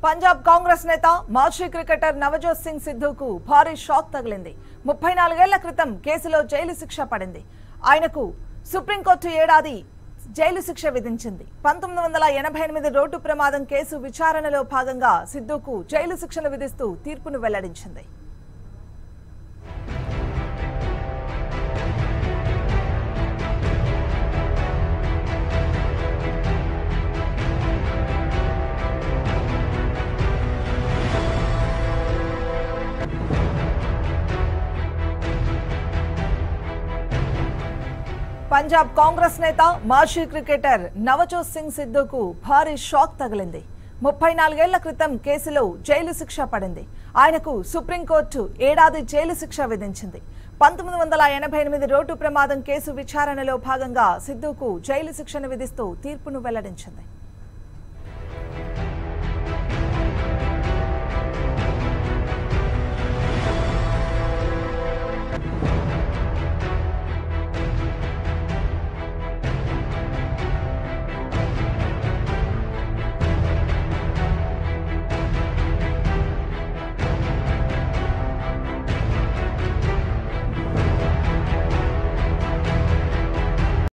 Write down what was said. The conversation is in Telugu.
పంజాబ్ కాంగ్రెస్ నేత మాజీ క్రికెటర్ నవజోత్ సింగ్ సిద్ధుకు భారీ షాక్ తగిలింది ముప్పై నాలుగేళ్ల క్రితం కేసులో జైలు శిక్ష పడింది ఆయనకు సుప్రీంకోర్టు ఏడాది జైలు శిక్ష విధించింది పంతొమ్మిది వందల ఎనభై ఎనిమిది రోడ్డు ప్రమాదం కేసు విచారణలో భాగంగా సిద్ధుకు జైలు శిక్షను విధిస్తూ తీర్పును వెల్లడించింది పంజాబ్ కాంగ్రెస్ నేత మాజీ క్రికెటర్ నవజోత్ సింగ్ సిద్ధుకు భారీ షాక్ తగిలింది ముప్పై నాలుగేళ్ల క్రితం కేసులో జైలు శిక్ష పడింది ఆయనకు సుప్రీంకోర్టు ఏడాది జైలు శిక్ష విధించింది పంతొమ్మిది వందల ఎనభై ఎనిమిది రోడ్డు ప్రమాదం కేసు విచారణలో భాగంగా సిద్ధుకు జైలు శిక్షను విధిస్తూ తీర్పును వెల్లడించింది